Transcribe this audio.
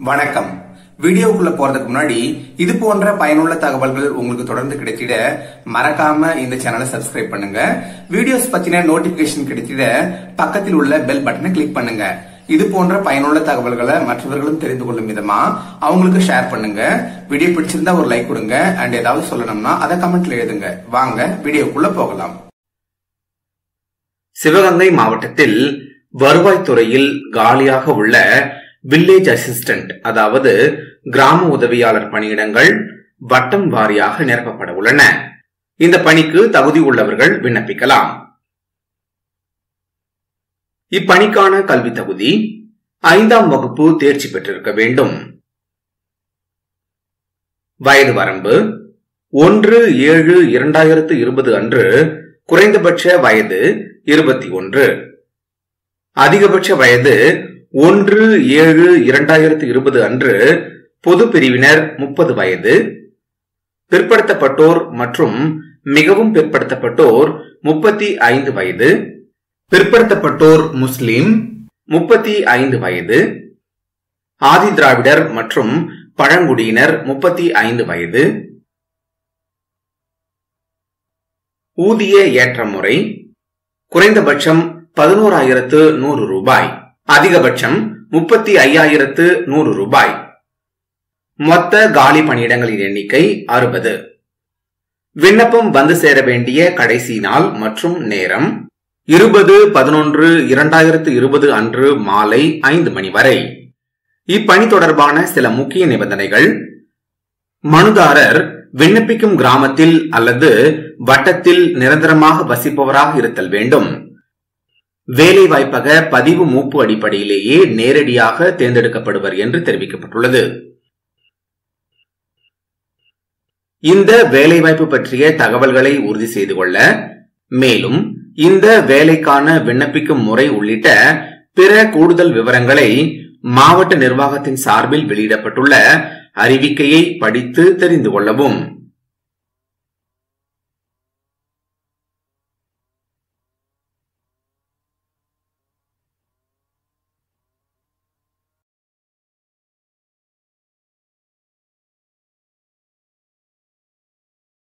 வணக்கம் வீடியோக்குள்ள போறதுக்கு முன்னாடி இது போன்ற பயனுள்ள தகவல்கள் உங்களுக்கு தொடர்ந்து கிடைத்திட மறக்காம இந்த சேனலை சப்ஸ்கிரைப் பண்ணுங்க வீடியோஸ் பத்தின நோட்டிபிகேஷன் கிடைத்திட பக்கத்தில் உள்ள பெல் பட்டனை கிளிக் பண்ணுங்க இது போன்ற பயனுள்ள தகவல்களை மற்றவர்களும் தெரிந்து கொள்ளும் விதமா அவங்களுக்கு ஷேர் பண்ணுங்க வீடியோ பிடிச்சிருந்தா ஒரு லைக் கொடுங்க அண்ட் ஏதாவது சொல்லணும்னா அதை கமெண்ட்ல எழுதுங்க வாங்க வீடியோக்குள்ள போகலாம் சிவகங்கை மாவட்டத்தில் வருவாய்த்துறையில் காலியாக உள்ள வில்லேஜ் அசிஸ்டன்ட் அதாவது கிராம உதவியாளர் பணியிடங்கள் வட்டம் வாரியாக நிரப்பப்பட உள்ளன இந்த பணிக்கு தகுதி உள்ளவர்கள் விண்ணப்பிக்கலாம் இப்பணிக்கான கல்வி தகுதி ஐந்தாம் வகுப்பு தேர்ச்சி பெற்றிருக்க வேண்டும் வயது வரம்பு ஒன்று ஏழு இரண்டாயிரத்து இருபது அன்று குறைந்தபட்ச வயது இருபத்தி ஒன்று அதிகபட்ச வயது ஒன்று ஏழு இரண்டாயிரத்து இருபது அன்று பொது பிரிவினர் முப்பது வயது பிற்படுத்தப்பட்டோர் மற்றும் மிகவும் பிற்படுத்தப்பட்டோர் முப்பத்தி ஐந்து வயது பிற்படுத்தப்பட்டோர் முஸ்லிம் முப்பத்தி ஐந்து வயது ஆதி திராவிடர் மற்றும் பழங்குடியினர் முப்பத்தி ஐந்து வயது ஊதிய ஏற்ற முறை குறைந்தபட்சம் பதினோராயிரத்து நூறு ரூபாய் அதிகபட்சம் முப்பத்தி ஐயாயிரத்து நூறு ரூபாய் மொத்த காலி பணியிடங்களின் எண்ணிக்கை அறுபது விண்ணப்பம் வந்து சேர வேண்டிய கடைசி நாள் மற்றும் நேரம் இருபது பதினொன்று இரண்டாயிரத்து இருபது அன்று மாலை ஐந்து மணி வரை இப்பணி தொடர்பான சில முக்கிய நிபந்தனைகள் மனுதாரர் விண்ணப்பிக்கும் கிராமத்தில் அல்லது வட்டத்தில் நிரந்தரமாக வசிப்பவராக இருத்தல் வேண்டும் வேலை வாய்ப்பக பதிவு மூப்பு அடிப்படையிலேயே நேரடியாக தேர்ந்தெடுக்கப்படுவர் என்று தெரிவிக்கப்பட்டுள்ளது இந்த வேலைவாய்ப்பு பற்றிய தகவல்களை உறுதி செய்து கொள்ள மேலும் இந்த வேலைக்கான விண்ணப்பிக்கும் முறை உள்ளிட்ட பிற கூடுதல் விவரங்களை மாவட்ட நிர்வாகத்தின் சார்பில் வெளியிடப்பட்டுள்ள அறிவிக்கையை படித்து தெரிந்து கொள்ளவும்